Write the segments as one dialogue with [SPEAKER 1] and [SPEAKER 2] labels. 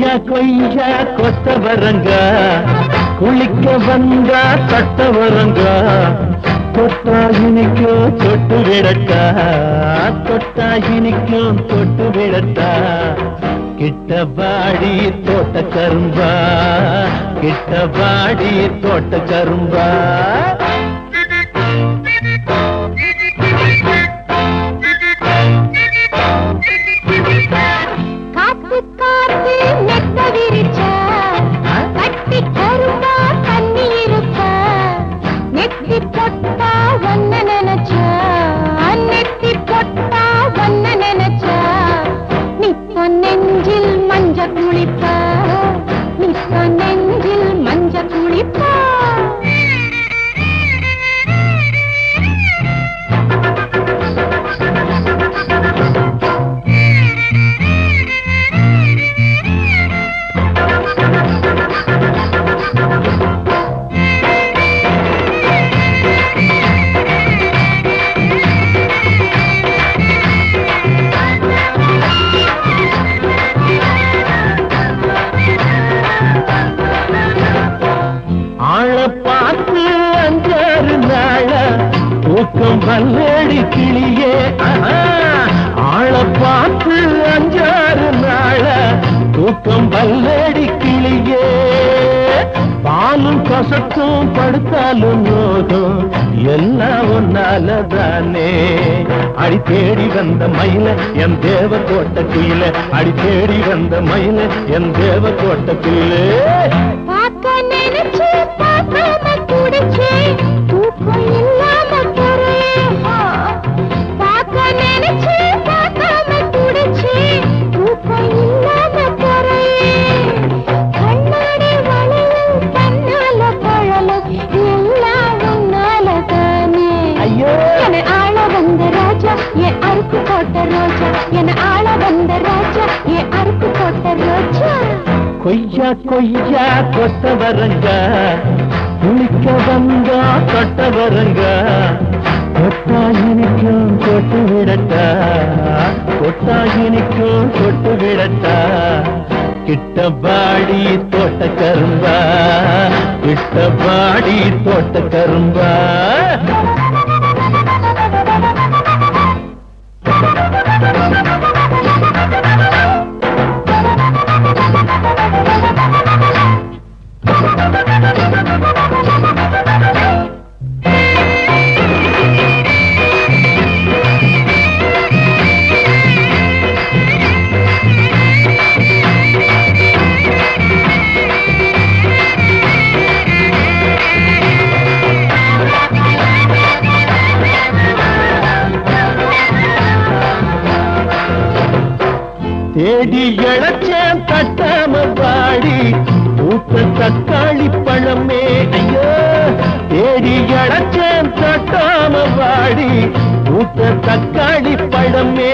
[SPEAKER 1] கொய்யா கொய்யா கொத்தவரங்க குளிக்க வந்தா தட்டவரங்க தொட்டா இனிக்கும் தொட்டு விடட்டா தொட்டா இனிக்கும் தொட்டு விடட்டா கிட்ட வாடி தோட்ட கரும்பா கிட்ட வாடி தோட்ட கரும்பா
[SPEAKER 2] காத்து காத்து நெத்த விரிச்ச கட்டி கரும்பா தண்ணி இருக்க நெத்தி பொட்டா ஒன்ன நினைச்ச நெத்தி பொட்டா ஒன்ன நினைச்ச நிப்ப நெஞ்சில் மஞ்ச குளிப்ப நிப்ப நெஞ்சில் மஞ்ச குளிப்ப
[SPEAKER 1] ஆள பார்த்து அஞ்சாறு நாள தூக்கம் வல்லடி கிளியே ஆஹா. ஆள பார்த்து அஞ்சாறு நாள தூக்கம் வல்லடி கிளியே பாலும் கசக்கும் படுத்தாலும் நோகும் எல்லாம் ஒன்னால தானே அடி தேடி வந்த மயில என் தேவ கோட்ட குயில அடி தேடி வந்த மயில என் தேவ கோட்ட குயிலே
[SPEAKER 2] பார்க்க நினைச்சு பார்க்காம குடிச்சு தூக்கம் இல்லாம போறேன் பார்க்க நினைச்சு பார்க்காம குடிச்சு தூக்கம் இல்லாம போறேன் கண்ணாடி வளையல் தன்னால பழலும் எல்லாம் உன்னால தானே
[SPEAKER 1] ஐயோ
[SPEAKER 2] என ஆள வந்த ராஜா என் அறுப்பு போட்ட ரோஜா என ஆள வந்த ராஜா என் அறுப்பு போட்ட ரோஜா
[SPEAKER 1] கொய்யா கொய்யா கொத்தவரங்க குளிக்க வந்தா தொட்டவரங்க தொட்டா இனிக்கும் தொட்டு விடட்டா தொட்டா இனிக்கும் தொட்டு விடட்டா கிட்ட பாடி தோட்ட கரும்பா கிட்ட பாடி தோட்ட கரும்பா தேடி இழைச்சேன் தட்டாம பாடி ஊத்த தக்காளி பழமே ஐயோ தேடி இழைச்சேன் தட்டாம பாடி ஊத்த தக்காளி பழமே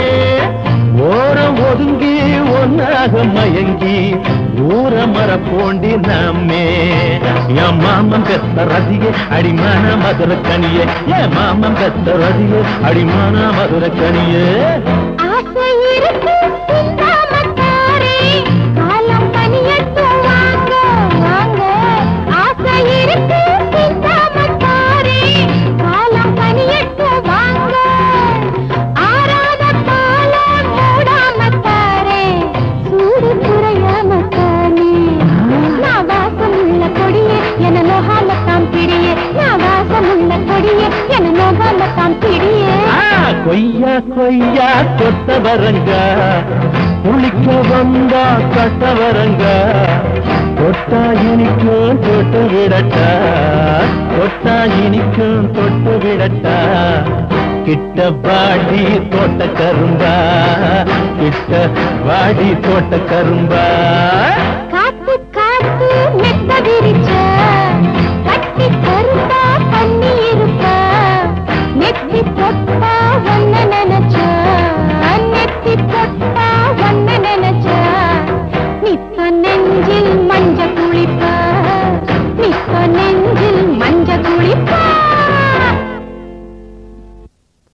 [SPEAKER 1] ஓரம் ஒதுங்கி ஒன்னாக மயங்கி ஊர மர போண்டி நாமே என் மாமன் பெத்த ரதியே அடிமான மதுர கனியே என் மாமன் பெத்த ரதியே அடிமான மதுர கனியே
[SPEAKER 2] ஆசை இருக்கு சிந்தாமத்தாரே காலம் பனியட்டும் வாங்க வாங்க ஆசை இருக்கு சிந்தாமத்தாரே காலம் பனியட்டும் வாங்க ஆறாத காலம் மூடாமத்தாரே சூடு குறையாமத்தானே நான் வாசமுள்ள கொடியே என நோகாமத்தான் பிடியே நான் வாசமுள்ள கொடியே என நோகாமத்தான் பிடியே
[SPEAKER 1] ஆ, கொய்யா கொய்யா கொத்தவரங்க குளிக்க வந்தா கட்டவரங்க தொட்டா இனிக்கும் தொட்டு விடட்டா தொட்டா இனிக்கும் தொட்டு விடட்டா கிட்ட வாடி தோட்ட கரும்பா கிட்ட வாடி தோட்ட கரும்பா